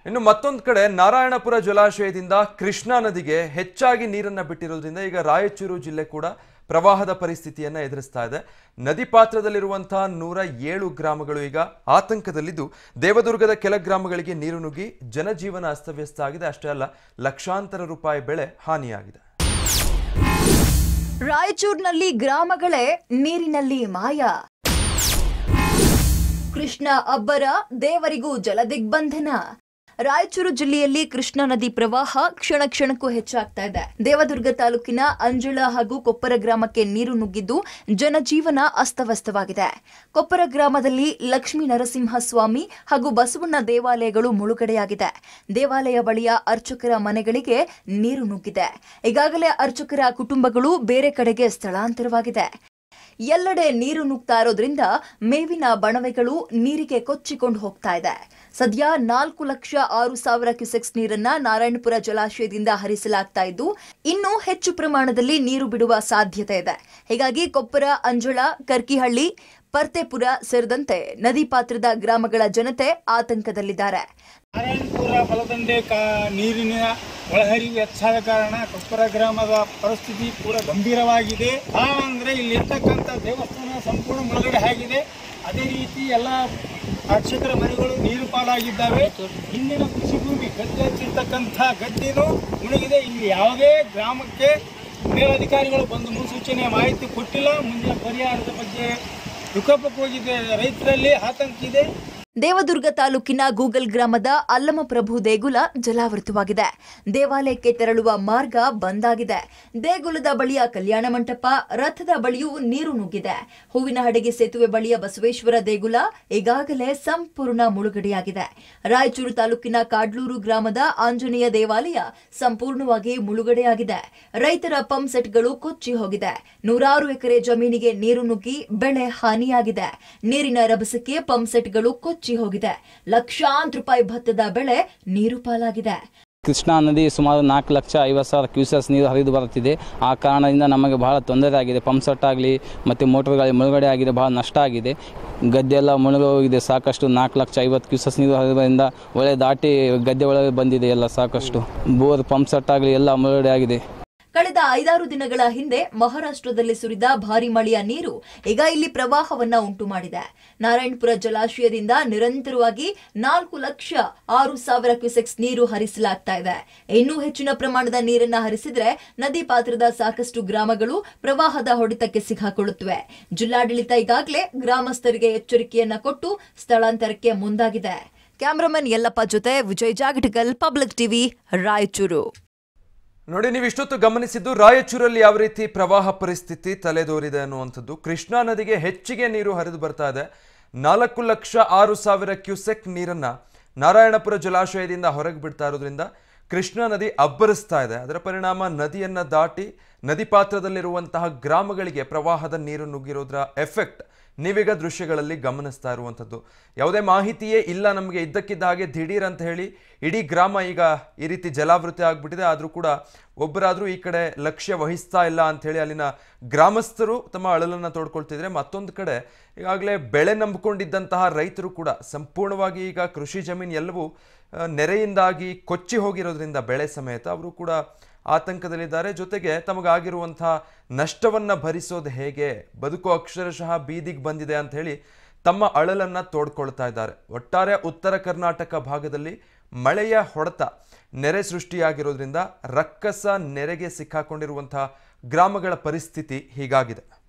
ಇನ್ನು ಮತ್ತೊಂದು ಕಡೆ ನಾರಾಯಣಪುರ ಜಲಾಶಯದಿಂದ ಕೃಷ್ಣಾ ನದಿಗೆ ಹೆಚ್ಚಾಗಿ ನೀರನ್ನ ಬಿಟ್ಟಿರೋದ್ರಿಂದ ಈಗ ರಾಯಚೂರು ಜಿಲ್ಲೆ ಕೂಡ ಪ್ರವಾಹದ ಪರಿಸ್ಥಿತಿಯನ್ನ ಎದುರಿಸ್ತಾ ಇದೆ ನದಿ ಪಾತ್ರದಲ್ಲಿರುವಂತಹ ನೂರ ಏಳು ಗ್ರಾಮಗಳು ಈಗ ಆತಂಕದಲ್ಲಿದ್ದು ದೇವದುರ್ಗದ ಕೆಲ ಗ್ರಾಮಗಳಿಗೆ ನೀರು ನುಗ್ಗಿ ಜನಜೀವನ ಅಸ್ತವ್ಯಸ್ತ ಆಗಿದೆ ಅಷ್ಟೇ ಅಲ್ಲ ಲಕ್ಷಾಂತರ ರೂಪಾಯಿ ಬೆಳೆ ಹಾನಿಯಾಗಿದೆ ರಾಯಚೂರಿನಲ್ಲಿ ಗ್ರಾಮಗಳೇ ನೀರಿನಲ್ಲಿ ಮಾಯ ಕೃಷ್ಣ ಅಬ್ಬರ ದೇವರಿಗೂ ಜಲದಿಗ್ಬಂಧನ ರಾಯಚೂರು ಜಿಲ್ಲೆಯಲ್ಲಿ ಕೃಷ್ಣಾ ನದಿ ಪ್ರವಾಹ ಕ್ಷಣ ಕ್ಷಣಕ್ಕೂ ಹೆಚ್ಚಾಗ್ತಾ ಇದೆ ದೇವದುರ್ಗ ತಾಲೂಕಿನ ಅಂಜಳ ಹಾಗೂ ಕೊಪ್ಪರ ಗ್ರಾಮಕ್ಕೆ ನೀರು ನುಗ್ಗಿದ್ದು ಜನಜೀವನ ಅಸ್ತವ್ಯಸ್ತವಾಗಿದೆ ಕೊಪ್ಪರ ಗ್ರಾಮದಲ್ಲಿ ಲಕ್ಷ್ಮೀ ನರಸಿಂಹಸ್ವಾಮಿ ಹಾಗೂ ಬಸವಣ್ಣ ದೇವಾಲಯಗಳು ಮುಳುಗಡೆಯಾಗಿದೆ ದೇವಾಲಯ ಬಳಿಯ ಅರ್ಚಕರ ಮನೆಗಳಿಗೆ ನೀರು ನುಗ್ಗಿದೆ ಈಗಾಗಲೇ ಅರ್ಚಕರ ಕುಟುಂಬಗಳು ಬೇರೆ ಕಡೆಗೆ ಸ್ಥಳಾಂತರವಾಗಿದೆ ಎಲ್ಲೆಡೆ ನೀರು ನುಗ್ತಾ ಇರೋದ್ರಿಂದ ಮೇವಿನ ಬಣವೆಗಳು ನೀರಿಗೆ ಕೊಚ್ಚಿಕೊಂಡು ಹೋಗ್ತಾ ಇದೆ ಸದ್ಯ ನಾಲ್ಕು ಲಕ್ಷ ಆರು ಸಾವಿರ ಕ್ಯೂಸೆಕ್ಸ್ ನೀರನ್ನ ನಾರಾಯಣಪುರ ಜಲಾಶಯದಿಂದ ಹರಿಸಲಾಗ್ತಾ ಇದ್ದು ಇನ್ನೂ ಹೆಚ್ಚು ಪ್ರಮಾಣದಲ್ಲಿ ನೀರು ಬಿಡುವ ಸಾಧ್ಯತೆ ಇದೆ ಹೀಗಾಗಿ ಕೊಪ್ಪರ ಅಂಜಳ ಕರ್ಕಿಹಳ್ಳಿ ಪರ್ತೆಪುರ ಸೇರಿದಂತೆ ನದಿ ಪಾತ್ರದ ಗ್ರಾಮಗಳ ಜನತೆ ಆತಂಕದಲ್ಲಿದ್ದಾರೆ ನಾರಾಯಣಪುರ ಬಲದಂಡೆ ಕಾ ನೀರಿನ ಒಳಹರಿವು ಹೆಚ್ಚಾದ ಕಾರಣ ಕೊಪ್ಪರ ಗ್ರಾಮದ ಪರಿಸ್ಥಿತಿ ಪೂರ ಗಂಭೀರವಾಗಿದೆ ಕಾರಣ ಅಂದರೆ ಇಲ್ಲಿರ್ತಕ್ಕಂಥ ದೇವಸ್ಥಾನ ಸಂಪೂರ್ಣ ಮುಳುಗಡೆ ಆಗಿದೆ ಅದೇ ರೀತಿ ಎಲ್ಲ ಅರ್ಚಕರ ಮನೆಗಳು ನೀರು ಪಾಲಾಗಿದ್ದಾವೆ ಹಿಂದಿನ ಕೃಷಿ ಭೂಮಿ ಗದ್ದೆ ಹಚ್ಚಿರ್ತಕ್ಕಂಥ ಗದ್ದೆನೂ ಮುಳುಗಿದೆ ಇಲ್ಲಿ ಯಾವುದೇ ಗ್ರಾಮಕ್ಕೆ ಮೇಲಧಿಕಾರಿಗಳು ಬಂದು ಮುನ್ಸೂಚನೆ ಮಾಹಿತಿ ಕೊಟ್ಟಿಲ್ಲ ಮುಂದಿನ ಪರಿಹಾರದ ಬಗ್ಗೆ ವಿಕೋಪಕ್ಕೆ ಹೋಗಿದೆ ರೈತರಲ್ಲಿ ಆತಂಕ ಇದೆ ದೇವದುರ್ಗ ತಾಲೂಕಿನ ಗೂಗಲ್ ಗ್ರಾಮದ ಅಲ್ಲಮಪ್ರಭು ದೇಗುಲ ಜಲಾವೃತವಾಗಿದೆ ದೇವಾಲಯಕ್ಕೆ ತೆರಳುವ ಮಾರ್ಗ ಬಂದಾಗಿದೆ ದೇಗುಲದ ಬಳಿಯ ಕಲ್ಯಾಣ ಮಂಟಪ ರಥದ ಬಳಿಯೂ ನೀರು ನುಗ್ಗಿದೆ ಹೂವಿನ ಹಡಗೆ ಸೇತುವೆ ಬಳಿಯ ಬಸವೇಶ್ವರ ದೇಗುಲ ಈಗಾಗಲೇ ಸಂಪೂರ್ಣ ಮುಳುಗಡೆಯಾಗಿದೆ ರಾಯಚೂರು ತಾಲೂಕಿನ ಕಾಡ್ಲೂರು ಗ್ರಾಮದ ಆಂಜನೇಯ ದೇವಾಲಯ ಸಂಪೂರ್ಣವಾಗಿ ಮುಳುಗಡೆಯಾಗಿದೆ ರೈತರ ಪಂಪ್ ಸೆಟ್ಗಳು ಕೊಚ್ಚಿ ಹೋಗಿದೆ ನೂರಾರು ಎಕರೆ ಜಮೀನಿಗೆ ನೀರು ನುಗ್ಗಿ ಬೆಳೆ ಹಾನಿಯಾಗಿದೆ ನೀರಿನ ರಭಸಕ್ಕೆ ಪಂಪ್ ಸೆಟ್ಗಳು ಕೊಚ್ಚಿ ಹೋಗಿದೆ ಲಕ್ಷಾಂತರ ರೂಪಾಯಿ ಭತ್ತದ ಬೆಳೆ ನೀರು ಪಾಲಾಗಿದೆ ಕೃಷ್ಣಾ ನದಿ ಸುಮಾರು ನಾಲ್ಕು ಲಕ್ಷ ಐವತ್ತು ಸಾವಿರ ಕ್ಯೂಸೆಸ್ ನೀರು ಹರಿದು ಬರುತ್ತಿದೆ ಆ ಕಾರಣದಿಂದ ನಮಗೆ ಬಹಳ ತೊಂದರೆ ಆಗಿದೆ ಪಂಪ್ ಸೆಟ್ ಆಗಲಿ ಮತ್ತು ಮೋಟರ್ಗಳಿಗೆ ಮುಳುಗಡೆ ಆಗಿದೆ ಬಹಳ ನಷ್ಟ ಆಗಿದೆ ಗದ್ದೆ ಎಲ್ಲ ಮುಳುಗಿ ಹೋಗಿದೆ ಸಾಕಷ್ಟು ನಾಲ್ಕು ಲಕ್ಷ ಐವತ್ತು ಕ್ಯೂಸೆಸ್ ನೀರು ಹರಿದ್ರಿಂದ ಒಳ್ಳೆ ದಾಟಿ ಗದ್ದೆ ಒಳಗೆ ಬಂದಿದೆ ಎಲ್ಲ ಸಾಕಷ್ಟು ಬೋರ್ ಪಂಪ್ ಸೆಟ್ ಆಗಲಿ ಎಲ್ಲ ಮುಳುಗಡೆ ಆಗಿದೆ ಕಳೆದ ಐದಾರು ದಿನಗಳ ಹಿಂದೆ ಮಹಾರಾಷ್ಟ್ರದಲ್ಲಿ ಸುರಿದ ಭಾರಿ ಮಳೆಯ ನೀರು ಈಗ ಇಲ್ಲಿ ಪ್ರವಾಹವನ್ನ ಉಂಟು ಮಾಡಿದೆ ನಾರಾಯಣಪುರ ಜಲಾಶಯದಿಂದ ನಿರಂತರವಾಗಿ ನಾಲ್ಕು ಲಕ್ಷ ಆರು ಸಾವಿರ ಕ್ಯೂಸೆಕ್ಸ್ ನೀರು ಹರಿಸಲಾಗ್ತಾ ಇದೆ ಇನ್ನೂ ಹೆಚ್ಚಿನ ಪ್ರಮಾಣದ ನೀರನ್ನ ಹರಿಸಿದ್ರೆ ನದಿ ಪಾತ್ರದ ಸಾಕಷ್ಟು ಗ್ರಾಮಗಳು ಪ್ರವಾಹದ ಹೊಡೆತಕ್ಕೆ ಸಿಕ್ಕಾಕೊಳ್ಳುತ್ತವೆ ಜಿಲ್ಲಾಡಳಿತ ಈಗಾಗಲೇ ಗ್ರಾಮಸ್ಥರಿಗೆ ಎಚ್ಚರಿಕೆಯನ್ನ ಕೊಟ್ಟು ಸ್ಥಳಾಂತರಕ್ಕೆ ಮುಂದಾಗಿದೆ ಕ್ಯಾಮರಾಮನ್ ಯಲ್ಲಪ್ಪ ಜೊತೆ ವಿಜಯ್ ಜಾಗಟಿಕಲ್ ಪಬ್ಲಿಕ್ ಟಿವಿ ರಾಯಚೂರು ನೋಡಿ ನೀವು ಇಷ್ಟೊತ್ತು ಗಮನಿಸಿದ್ದು ರಾಯಚೂರಲ್ಲಿ ಯಾವ ರೀತಿ ಪ್ರವಾಹ ಪರಿಸ್ಥಿತಿ ತಲೆದೋರಿದೆ ಅನ್ನುವಂಥದ್ದು ಕೃಷ್ಣಾ ನದಿಗೆ ಹೆಚ್ಚಿಗೆ ನೀರು ಹರಿದು ಬರ್ತಾ ಇದೆ ನಾಲ್ಕು ಲಕ್ಷ ಆರು ಸಾವಿರ ಕ್ಯೂಸೆಕ್ ನೀರನ್ನ ನಾರಾಯಣಪುರ ಜಲಾಶಯದಿಂದ ಹೊರಗೆ ಬಿಡ್ತಾ ಇರೋದ್ರಿಂದ ಕೃಷ್ಣಾ ನದಿ ಅಬ್ಬರಿಸ್ತಾ ಇದೆ ಅದರ ಪರಿಣಾಮ ನದಿಯನ್ನ ದಾಟಿ ನದಿ ಪಾತ್ರದಲ್ಲಿರುವಂತಹ ಗ್ರಾಮಗಳಿಗೆ ಪ್ರವಾಹದ ನೀರು ನುಗ್ಗಿರೋದ್ರ ಎಫೆಕ್ಟ್ ನೀವೀಗ ದೃಶ್ಯಗಳಲ್ಲಿ ಗಮನಿಸ್ತಾ ಇರುವಂಥದ್ದು ಯಾವುದೇ ಮಾಹಿತಿಯೇ ಇಲ್ಲ ನಮಗೆ ಇದ್ದಕ್ಕಿದ್ದ ಹಾಗೆ ದಿಢೀರ್ ಅಂತ ಹೇಳಿ ಇಡೀ ಗ್ರಾಮ ಈಗ ಈ ರೀತಿ ಜಲಾವೃತಿ ಆಗಿಬಿಟ್ಟಿದೆ ಆದರೂ ಕೂಡ ಒಬ್ಬರಾದರೂ ಈ ಕಡೆ ಲಕ್ಷ್ಯ ವಹಿಸ್ತಾ ಇಲ್ಲ ಅಂಥೇಳಿ ಅಲ್ಲಿನ ಗ್ರಾಮಸ್ಥರು ತಮ್ಮ ಅಳಲನ್ನು ತೋಡ್ಕೊಳ್ತಿದ್ರೆ ಮತ್ತೊಂದು ಕಡೆ ಈಗಾಗಲೇ ಬೆಳೆ ನಂಬಿಕೊಂಡಿದ್ದಂತಹ ರೈತರು ಕೂಡ ಸಂಪೂರ್ಣವಾಗಿ ಈಗ ಕೃಷಿ ಜಮೀನು ಎಲ್ಲವೂ ಆ, ನೆರೆಯಿಂದಾಗಿ ಕೊಚ್ಚಿ ಹೋಗಿರೋದ್ರಿಂದ ಬೆಳೆ ಸಮೇತ ಅವರು ಕೂಡ ಆತಂಕದಲ್ಲಿದ್ದಾರೆ ಜೊತೆಗೆ ತಮಗಾಗಿರುವಂತಹ ನಷ್ಟವನ್ನ ಭರಿಸೋದು ಹೇಗೆ ಬದುಕು ಅಕ್ಷರಶಃ ಬೀದಿಗೆ ಬಂದಿದೆ ಅಂತ ಹೇಳಿ ತಮ್ಮ ಅಳಲನ್ನ ತೋಡ್ಕೊಳ್ತಾ ಇದ್ದಾರೆ ಒಟ್ಟಾರೆ ಉತ್ತರ ಕರ್ನಾಟಕ ಭಾಗದಲ್ಲಿ ಮಳೆಯ ಹೊಡೆತ ನೆರೆ ಸೃಷ್ಟಿಯಾಗಿರೋದ್ರಿಂದ ರಕ್ಕಸ ನೆರೆಗೆ ಸಿಕ್ಕಾಕೊಂಡಿರುವಂತಹ ಗ್ರಾಮಗಳ ಪರಿಸ್ಥಿತಿ ಹೀಗಾಗಿದೆ